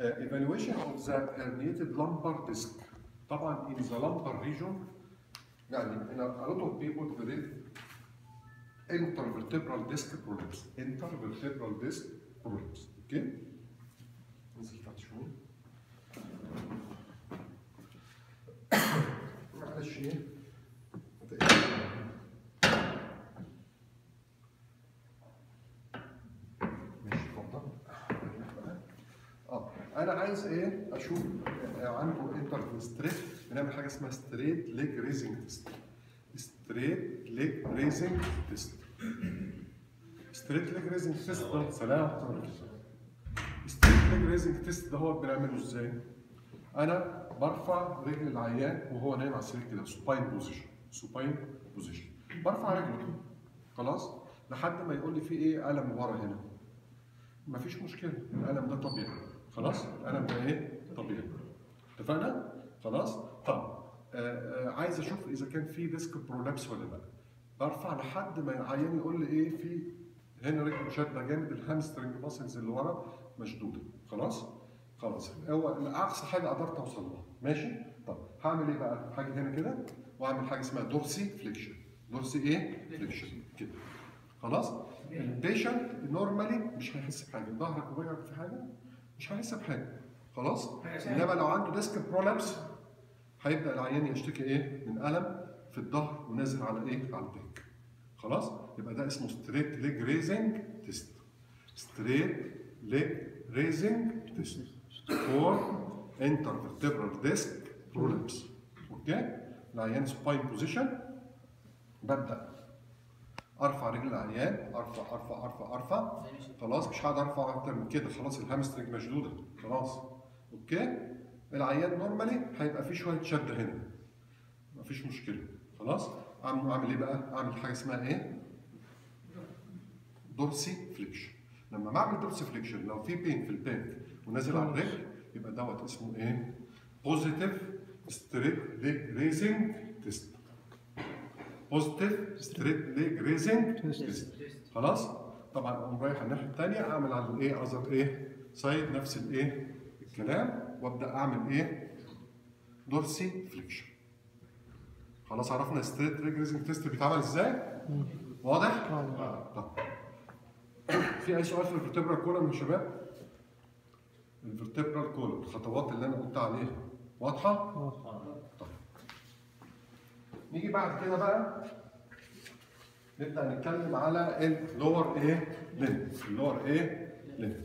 Uh, evaluation of the herniated lumbar disc. طبعا in the lumbar region يعني in a, a lot of people believe intervertebral disc prolapse. Intervertebral disc prolapse. اوكي؟ ننزل تحت شوية. معلش ايه؟ ماشي اتفضل. اه انا عايز ايه اشوف عنده انتر ستريت بنعمل حاجه اسمها ستريت ليج ريزنج تيست ستريت ليج ريزنج تيست ستريت ليج ريزنج تيست ده سلام ستريت ليج ريزنج تيست ده هو بنعمله ازاي؟ انا برفع رجل العيان وهو نايم على السرير كده سوباين بوزيشن سوباين بوزيشن برفع رجله كده خلاص لحد ما يقول لي في ايه الم ورا هنا مفيش مشكله الالم ده طبيعي خلاص الالم ده ايه طبيعي اتفقنا خلاص طب آه آه عايز اشوف اذا كان في ديسك برولابس ولا لا برفع لحد ما العيان يقول لي ايه في هنا رجله شاده جامد الهامسترنج ماسلز اللي ورا مشدوده خلاص خلاص هو اقصى حاجه قدرت اوصل لها ماشي طب هعمل ايه بقى حاجه هنا كده واعمل حاجه اسمها دورسي فليكشن دورسي ايه فليكشن كده خلاص البيشنت نورمالي مش هيحس بحاجه ظهرك وجعك في حاجه مش هيحس بحاجه خلاص انما لو عنده ديسك برولابس هيبدا العيان يشتكي ايه من الم في الظهر ونازل على ايه على الباك خلاص يبقى ده اسمه ستريت ليج ريزنج تيست ستريت ليج ريزنج تيست فور intervertebral disc prolapse اوكي العيان سباين بوزيشن ببدا ارفع رجل العيان ارفع ارفع ارفع ارفع خلاص مش هقدر ارفع اكتر من كده خلاص الهامسترنج مشدوده خلاص اوكي العيان نورمالي هيبقى فيه شويه شد هنا مفيش مشكله خلاص اعمل اعمل ايه بقى؟ اعمل حاجه اسمها ايه؟ دورسي فليكشن لما بعمل دورسي فليكشن لو في بين في الباك ونازل على الرجل يبقى دوت اسمه ايه؟ بوزيتيف ستريت ليج ريزنج تيست بوزيتيف ستريت ليج ريزنج تيست خلاص؟ طبعا اقوم رايح الناحيه الثانيه اعمل على الايه اذر ايه؟ سايد نفس الايه؟ الكلام وابدا اعمل ايه؟ دورسي فليكشن خلاص عرفنا ستريت ليج ريزنج تيست بيتعمل ازاي؟ واضح؟ طب في اي سؤال في الفرتبرال كولم يا شباب؟ الفرتبرال كولم الخطوات اللي انا قلت عليها واضحه؟ طيب نيجي بعد كده بقى نبدا نتكلم على اللور ايه لين اللور ايه لين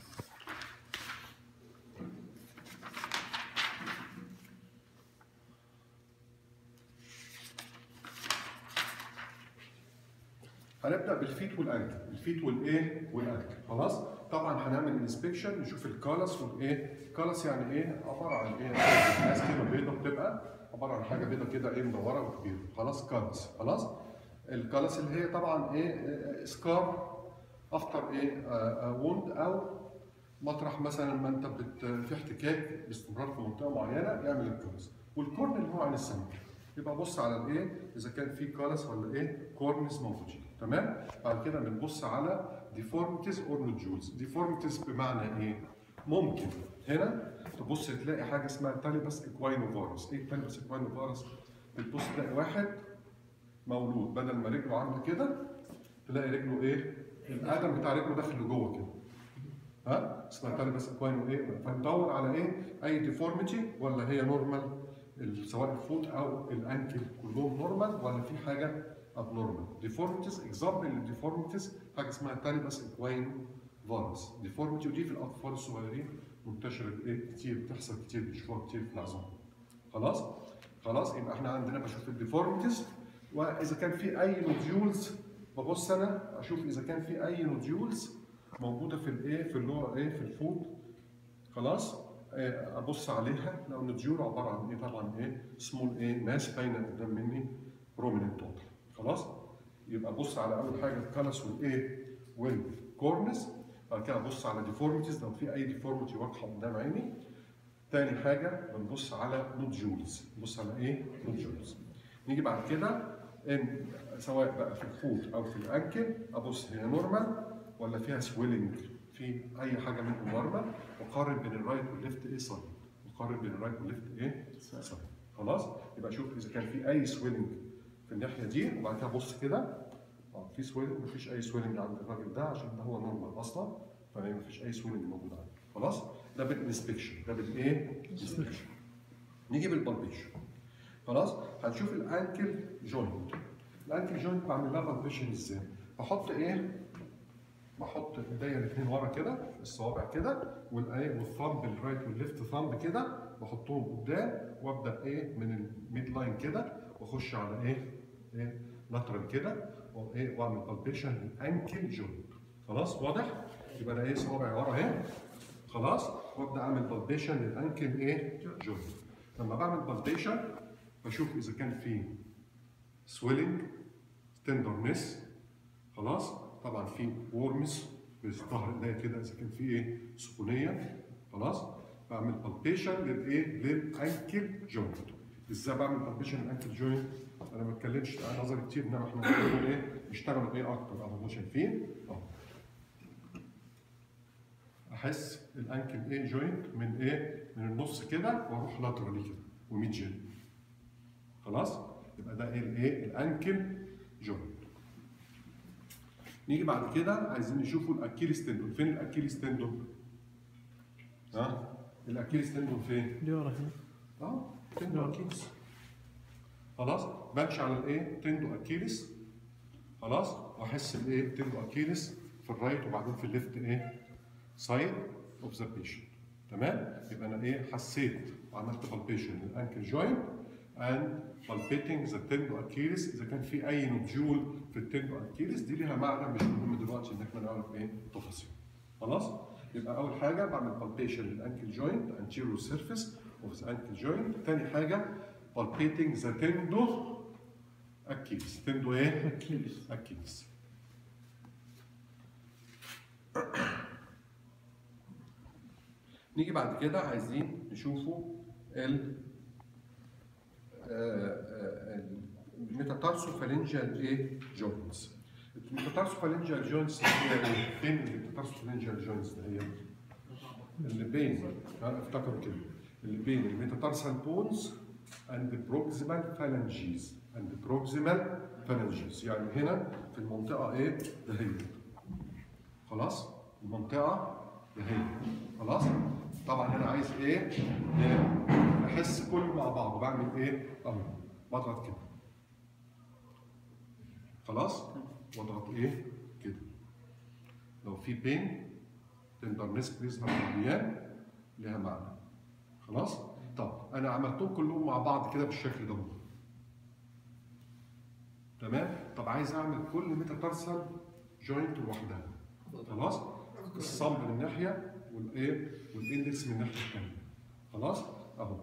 هنبدا بالفيت والانكل الفيت والايه والانكل خلاص طبعا هنعمل انسبكشن نشوف الكالس والايه الكالس يعني ايه عباره عن ايه ناس كده بيضه بتبقى عباره عن حاجه بيضه كده ايه مدوره وكبيره خلاص كالس خلاص الكالس اللي هي طبعا ايه سكار افتر ايه ووند او مطرح مثلا ما انت بت في احتكاك باستمرار في منطقه معينه يعمل الكالس والكورن اللي هو عن السمك يبقى بص على الايه اذا كان في كالس ولا ايه كورنس موجودين تمام بعد كده بنبص على ديفورميتيز اور نوديولز ديفورميتيز بمعنى ايه ممكن هنا تبص تلاقي حاجه اسمها تاليبس اكواينوفارس ايه تاليبس اكواينوفارس بتبص تلاقي واحد مولود بدل ما رجله عامله كده تلاقي رجله ايه القدم بتاع رجله داخل لجوه كده ها اسمها تاليبس اكواينو ايه فندور على ايه اي ديفورميتي ولا هي نورمال سواء الفوت او الانكل كلهم نورمال ولا في حاجه ابنورمال ديفورميتيز اكزامبل للديفورميتيز حاجه اسمها تاليبس اكواين فارس ديفورميتي ودي في الاطفال الصغيرين منتشره ايه كتير بتحصل كتير بيشوفوها كتير في العظام خلاص خلاص يبقى احنا عندنا بشوف الديفورميتيز واذا كان في اي نوديولز ببص انا اشوف اذا كان في اي نوديولز موجوده في الايه في اللور ايه في الفوت خلاص ابص عليها لو النوديول عباره عن ايه طبعا ايه سمول ايه ماس باينه قدام مني بروميننت توتال خلاص يبقى ابص على اول حاجه الكالس والايه والكورنس بعد كده ابص على ديفورميتيز لو في اي ديفورميتي واضحه قدام عيني تاني حاجه بنبص على نوديولز نبص على ايه نوديولز نيجي بعد كده ان سواء بقى في الفوت او في الانكل ابص هي نورمال ولا فيها سويلنج في اي حاجه منهم ورمه وقارن بين الرايت والليفت ايه سايد وقارن بين الرايت والليفت ايه سايد خلاص يبقى شوف اذا كان في اي سويلنج في الناحيه دي وبعد كده بص كده اه في سويلنج مفيش اي سويلنج عند الراجل ده عشان ده هو نورمال اصلا فمفيش اي سويلنج موجود عنده خلاص ده بالانسبكشن ده بالايه؟ انسبكشن نيجي بالبالبيشن خلاص هنشوف الانكل جوينت الانكل جوينت بعمل لها بالبيشن ازاي؟ بحط ايه؟ بحط ايديا الاثنين ورا كده الصوابع كده والايه والثامب الرايت والليفت ثامب كده بحطهم قدام وابدا ايه من الميد لاين كده واخش على ايه؟ ايه لاترال كده وايه واعمل بالبيشن للانكل جوينت خلاص واضح؟ يبقى انا ايه صوابعي ورا اهي خلاص وابدا اعمل بالبيشن للانكل ايه؟ جوينت لما بعمل بالبيشن بشوف اذا كان في سويلنج تندرنس خلاص طبعا في وورمز في ظهر ايديا كده اذا كان في ايه سخونيه خلاص بعمل بالبيشن للايه للانكل جوينت ازاي بعمل بالبيشن للانكل جوينت انا ما اتكلمش عن نظري كتير انما احنا بنقول ايه نشتغلوا ايه اكتر اهو شايفين اهو احس الانكل ايه جوينت من ايه من النص كده واروح لاترالي كده وميدجن خلاص يبقى ده ايه الايه الانكل جوينت نيجي بعد كده عايزين نشوفوا الاكيليس تندون فين الاكيليس تندون ها الاكيليس تندون فين اللي ورا هنا اه تندو اكيليس خلاص بمشي على الايه تندو اكيليس خلاص واحس الايه تندو اكيليس في الرايت وبعدين في الليفت ايه سايد اوف ذا بيشنت تمام يبقى انا ايه حسيت وعملت بالبيشن للانكل جوينت and palpating the tendo achilles اذا كان في اي نوديول في التندو اكيليس دي ليها معنى مش مهم دلوقتي ان احنا نعرف ايه التفاصيل خلاص يبقى اول حاجه بعمل palpation للانكل جوينت anterior surface of the ankle joint تاني حاجه palpating the tendo achilles تندو ايه اكيليس اكيليس نيجي بعد كده عايزين نشوفوا ال الميتاتارسوفالنجال ايه جوينتس الميتاتارسوفالنجال جوينتس هي ايه؟ فين الميتاتارسوفالنجال جوينتس هي؟ اللي بين ها، افتكروا كده اللي بين الميتاتارسال بونز اند بروكسيمال فالنجيز اند بروكسيمال فالنجيز يعني هنا في المنطقه ايه؟ دهيت خلاص؟ المنطقه دهيت خلاص؟ طبعا انا عايز ايه؟ إيه؟ احس كله مع بعض بعمل ايه؟ اهو بضغط كده خلاص؟ واضغط ايه؟ كده لو في بين تندرنس بيظهر في العيان ليها معنى خلاص؟ طب انا عملتهم كلهم مع بعض كده بالشكل ده تمام؟ طب عايز اعمل كل ميتاتارسال جوينت لوحدها خلاص؟ الصلب من ناحيه والايه؟ والاندكس من الناحيه الثانيه خلاص؟ اهو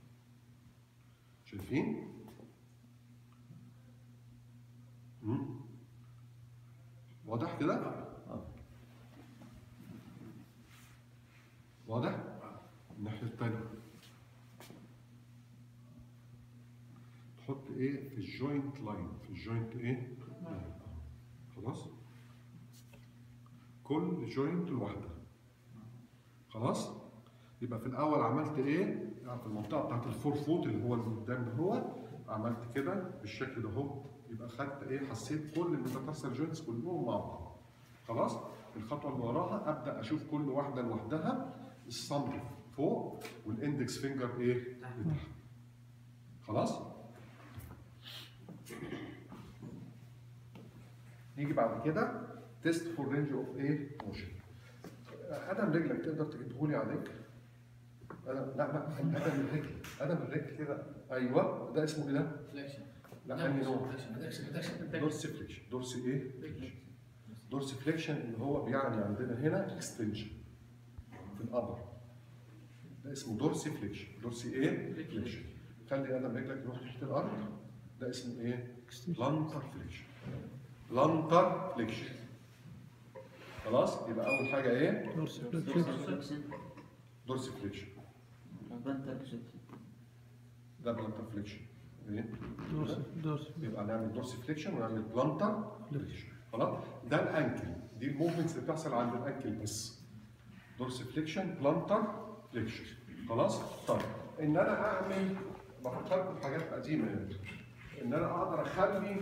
شايفين؟ مم. واضح كده؟ واضح؟ الناحية التانية تحط ايه في الجوينت لاين في الجوينت ايه؟ لاين خلاص؟ كل جوينت لوحدها خلاص؟ يبقى في الأول عملت ايه؟ يعني في المنطقة بتاعت الفور فوت اللي هو اللي قدام ده هو عملت كده بالشكل ده اهو يبقى خدت ايه؟ حسيت كل الميتاتارسال جوينتس كلهم مع بعض خلاص؟ الخطوة اللي وراها أبدأ أشوف كل واحدة لوحدها الصمت فوق والاندكس فينجر ايه؟ لتحت. خلاص؟ نيجي بعد كده تيست فور رينج اوف ايه؟ موشن. ادم رجلك تقدر تجيبه لي عليك؟ ادم لا لا ادم الرجل ادم الرجل كده ايوه ده اسمه ايه ده؟ فليكشن لا انهي نوع؟ فليكشن فليكشن دورسي فليكشن دورسي ايه؟ فليكشن دورسي فليكشن اللي هو بيعني عندنا هنا اكستنشن في الابر ده اسمه دورسي فليكشن دورسي ايه؟ فليكشن خلي قدم رجلك يروح تحت الارض ده اسمه ايه؟ بلانتر فليكشن بلانتر فليكشن خلاص يبقى اول حاجه ايه؟ دورسي فليكشن دورسي فليكشن ده بلانتر فليكشن ايه؟ دورسي دورسي يبقى نعمل دورسي فليكشن ونعمل بلانتر فليكشن خلاص ده الانكل دي الموفمنتس اللي بتحصل عند الانكل بس دورس فليكشن بلانتر فليكشن خلاص طيب ان انا اعمل بفكركم في حاجات قديمه يعني ان انا اقدر اخلي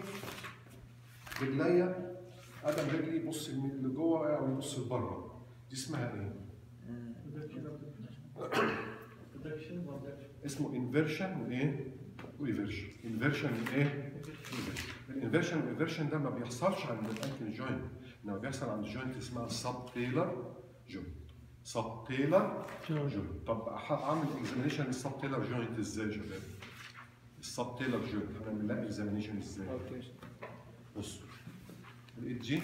رجليا قدم رجلي يبص لجوه او يبص لبره دي اسمها ايه؟ اسمه انفيرشن وايه؟ وايفيرشن انفيرشن وايه؟ الانفيرشن والايفيرشن ده ما بيحصلش عند الانكل جوينت انما بيحصل عند جوينت اسمها سب تيلر جوينت سب تيلر جوينت طب ح- اعمل اكزامينشن للسب تيلر جوينت ازاي يا شباب؟ السب تيلر جوينت هنعمل لها اكزامينشن ازاي؟ بصوا الايد دي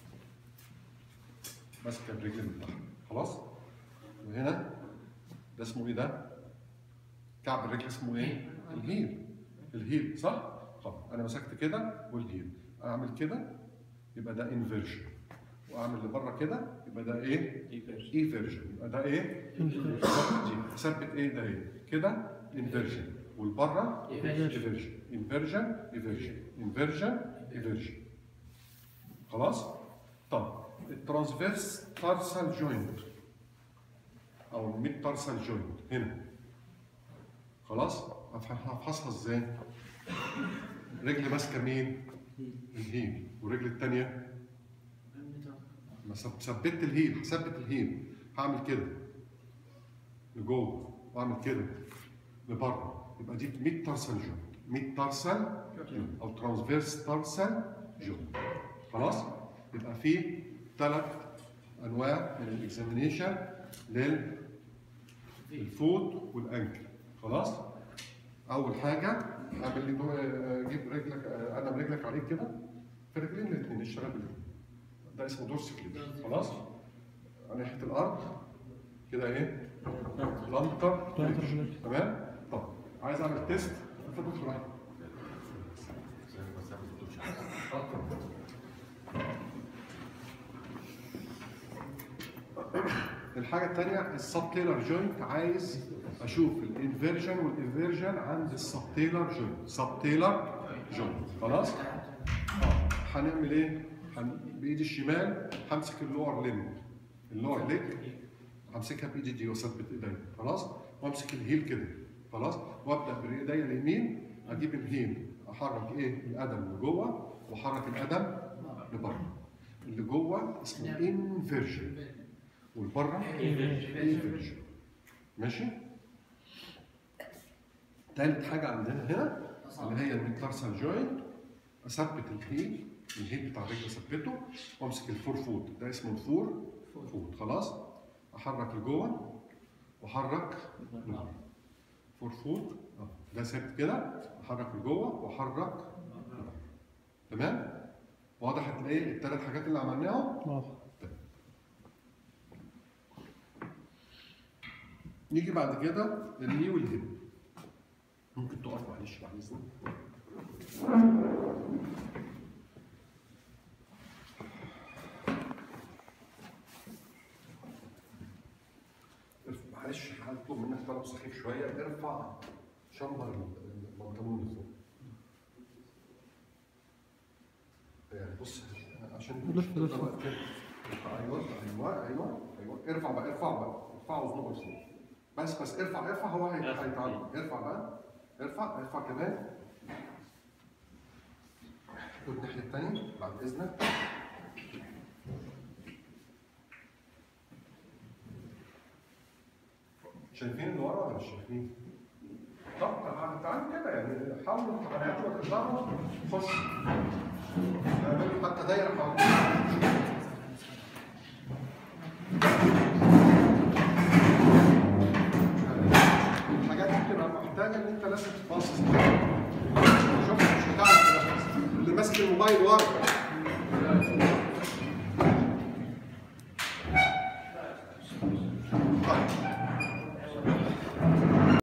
ماسكه الرجل من تحت خلاص؟ وهنا ده اسمه ايه ده؟ كعب الرجل اسمه ايه؟ الهيل الهيل صح؟ طب انا مسكت كده والهيل اعمل كده يبقى ده انفيرجن واعمل لبره كده يبقى ده ايه؟ ايفيرجن يبقى ده ايه؟ دي اثبت ايه ده ايه؟ كده انفيرجن والبره ايفيرجن انفيرجن ايفيرجن انفيرجن ايفيرجن خلاص؟ طب الترانسفيرس تارسال جوينت او الميد تارسال جوينت هنا خلاص؟ هفح- هفحصها ازاي؟ رجل ماسكه مين؟ الهيل والرجل الثانيه ما ثب- ثبت الهيل ثبت الهيل هعمل كده لجوه واعمل كده لبره يبقى دي ميد تارسال جوينت ميد تارسال جوينت او ترانسفيرس تارسال جوينت خلاص؟ يبقى في ثلاث انواع من الاكزامينيشن للفوت والانكل خلاص؟ اول حاجه اعمل لي دو- جيب رجلك قدم رجلك عليك كده في رجلين الاثنين اشتغل بالاثنين ده اسمه دورس فليكس خلاص؟ على ناحيه الارض كده ايه؟ بلانتر بلانتر فليكس. فليكس. تمام؟ طب عايز اعمل تيست اتفضل شويه الحاجة التانية السب تيلر جوينت عايز اشوف الانفيرجن والايفيرجن عند السب تيلر جوينت سب تيلر جوينت خلاص؟ اه هنعمل ايه؟ هن... بايدي الشمال همسك اللور ليم اللور ليج همسكها بايدي دي واثبت ايديا خلاص؟ وامسك الهيل كده خلاص؟ وابدا بايديا اليمين اجيب الهيل احرك ايه؟ القدم لجوه واحرك القدم لبره اللي جوه اسمه انفيرجن والبره انفيرجن ماشي تالت حاجه عندنا هنا اللي هي الميتارسال جوينت اثبت الهيل الهيل بتاع الرجل اثبته وامسك الفور فوت ده اسمه الفور فوت خلاص احرك لجوه واحرك لبره فور فوت اه ده ثابت كده احرك لجوه واحرك لبره تمام واضح هتلاقي الثلاث حاجات اللي عملناهم واضح نيجي بعد كده للني والهيب ممكن تقف معلش بعد اذنك ارفع- معلش هطلب منك طلب سخيف شويه ارفع شمبر البنطلون لفوق يعني بص عشان لف- لف. تقدر كده. ايوه ايوه ايوه ايوه ارفع بقى ارفع بقى ارفع وزنه لفوق بس بس ارفع ارفع هو هي- هيتعلم ارفع بقى ارفع ارفع كمان خد الناحية التانية بعد إذنك شايفين اللي ورا ولا مش شايفين؟ طب تعال تعال كده يعني حاولوا على قد ما تقدروا خش اعملوا حتى دايرة حوالين الحاجات دي بتبقى محتاجه ان انت لازم تفصص شوف مش هتعرف تنفذ اللي ماسك الموبايل ورا